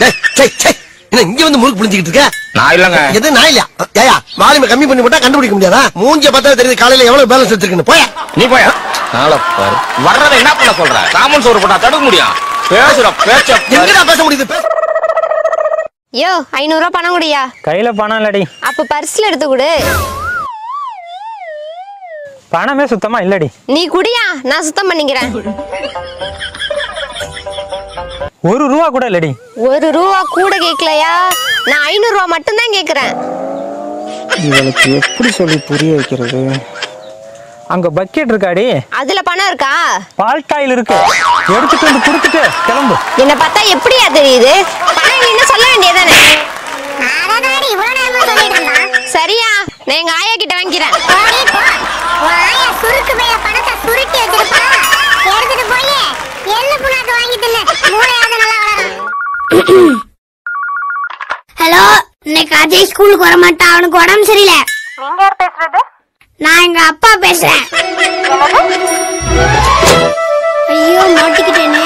டேய், டேய், டேய். என்ன இங்க வந்து முறுக்கு புளிஞ்சுக்கிட்டு இருக்க நான் இல்லங்க எது நான் இல்லையா ஏயா வால்யூமை கம்மி பண்ணி போட்டா கண்டுபிடிக்க முடியாதா மூஞ்சிய பார்த்தா தெரியுது காலையில எவ்வளவு பேலன்ஸ் எடுத்துருக்குன்னு போயா நீ போய் நாளை பாரு வர்றதை என்ன பண்ண சொல்ற காமன் சோறு போட்டா தடுக்க முடியும் பேசுற பேச்ச பாரு. எங்கடா பேச முடியுது பேச யோ ஐநூறுரூவா பணம் குடியா கையில பணம் இல்லடி அப்ப பர்ஸ்ல எடுத்து கொடு பணமே சுத்தமா இல்லடி நீ குடியா நான் சுத்தம் பண்ணிக்கிறேன் ஒரு ரூபா கூட இல்லடி ஒரு ரூபா கூட கேட்கலையா நான் ஐநூறுரூவா மட்டும்தான் கேட்குறேன் இவளுக்கு எப்படி சொல்லி புரிய வைக்கிறது அங்க பக்கெட் இருக்காடி அதுல பணம் இருக்கா பால் காயில் இருக்கு எடுத்துட்டு வந்து கொடுத்துட்டு கிளம்பு என்ன பார்த்தா எப்படியா தெரியுது பணம் இல்லைன்னு சொல்ல வேண்டியதானே அதனாடி இவ்வளவு நேரமா சொல்லிட்டு இருந்தான் சரியா நான் எங்க ஆயா கிட்ட வாங்கிக்கிறேன் போடி போ உன் ஆயா சுருக்கு பைய பணத்தை சுருட்டி வச்சிருப்பா எடுத்துட்டு போய் எள்ளு புண்ணாக்கு வாங்கி தின்னு மூளையாவது நல்லா வளரும் ஹலோ இன்னைக்கு அஜய் ஸ்கூலுக்கு வர மாட்டான் அவனுக்கு உடம்பு சரியில்லை நீங்க யார் பேசுறது நான் எங்க அப்பா பேசுறேன் ஐயோ மாட்டிக்கிட்டேனே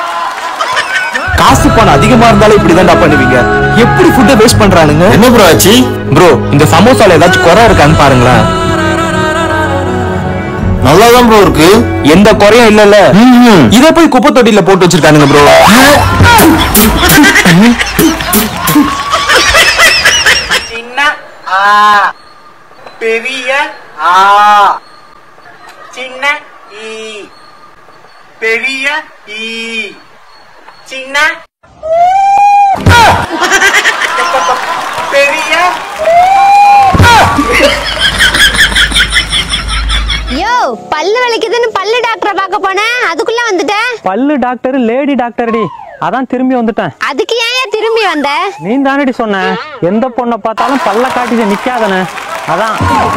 காசு பணம் அதிகமா இருந்தாலும் இப்படிதான்டா பண்ணுவீங்க எப்படி ஃபுட்டை வேஸ்ட் பண்றானுங்க என்ன ப்ரோ ஆச்சு ப்ரோ இந்த சமோசால ஏதாச்சும் குறை இருக்கான்னு பாருங்களேன் நல்லாதான் ப்ரோ இருக்கு எந்த குறையும் இல்லல்ல இத போய் குப்பை தொட்டில போட்டு வச்சிருக்கானுங்க ப்ரோ சின்ன ஆ பெரிய ஆ சின்ன ஈ பெரிய ஈ சின்ன பெரிய யோ பல்லு வலிக்குதுன்னு பல்லு டாக்டரை பார்க்க போனேன் அதுக்குள்ள வந்துட்டேன் பல்லு டாக்டர் லேடி டாக்டர்டி அதான் திரும்பி வந்துட்டேன் அதுக்கு ஏன் திரும்பி வந்த நீ தானடி சொன்ன எந்த பொண்ணை பார்த்தாலும் பல்ல காட்டிட்டு நிக்காதன அதான்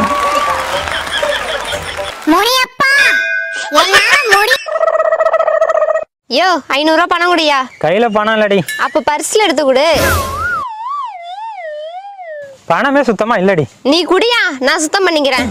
முனியப்பா என்னால முடி யோ ஐநூறுரூவா பணம் குடியா கையில பணம் இல்லடி அப்ப பர்ஸ்ல எடுத்து கொடு பணமே சுத்தமா இல்லடி நீ குடியா நான் சுத்தம் பண்ணிக்கிறேன்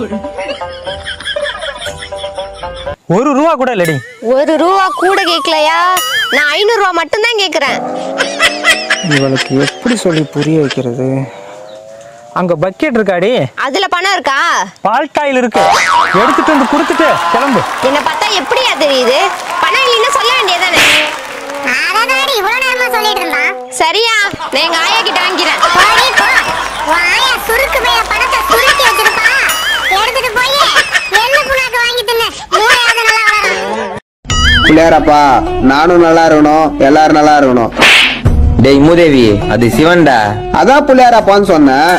ஒரு ரூபா கூட இல்லடி ஒரு ரூபா கூட கேட்கலையா நான் ஐநூறுரூவா மட்டும்தான் கேட்குறேன் இவளுக்கு எப்படி சொல்லி புரிய வைக்கிறது அங்க பக்கெட் இருக்காடி அதுல பணம் இருக்கா பால் காயில் இருக்கு எடுத்துட்டு வந்து கொடுத்துட்டு கிளம்பு என்ன பார்த்தா எப்படியா தெரியுது பணம் இல்லைன்னு சொல்ல வேண்டியதானே அதனாடி இவ்வளவு நேரமா சொல்லிட்டு இருந்தான் சரியா நான் எங்க ஆயா கிட்ட வாங்கிக்கிறேன் போடி போ உன் ஆயா சுருக்கு பைய பணத்தை சுருட்டி வச்சிருப்பா எடுத்துட்டு போய் எள்ளு புண்ணாக்கு வாங்கி தின்னு மூளையாவது நல்லா வளரும் பிள்ளையாரப்பா நானும் நல்லா இருக்கணும் எல்லாரும் நல்லா இருக்கணும் டேய் மூதேவி அது சிவன்டா அதான் பிள்ளையாரப்பான்னு சொன்னேன்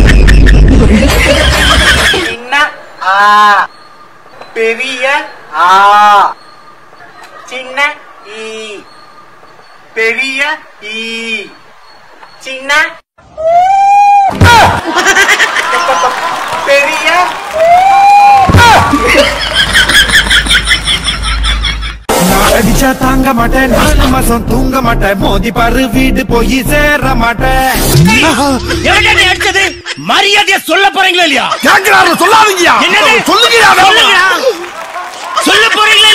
சின்ன ஆ பெரிய ஆ சின்ன ஈ பெரிய ஈ சின்ன பெரிய நான் அடிச்சா தாங்க மாட்டேன் நாலு மாசம் தூங்க மாட்டேன் மோதி பாரு வீடு போய் சேர மாட்டேன் அடிச்சது மரியாதையா சொல்ல போறீங்களா இல்லையா கேட்கிறாரு சொல்லாதீங்கயா என்னது? சொல்லுங்கயா சொல்லுங்க சொல்ல போறீங்களா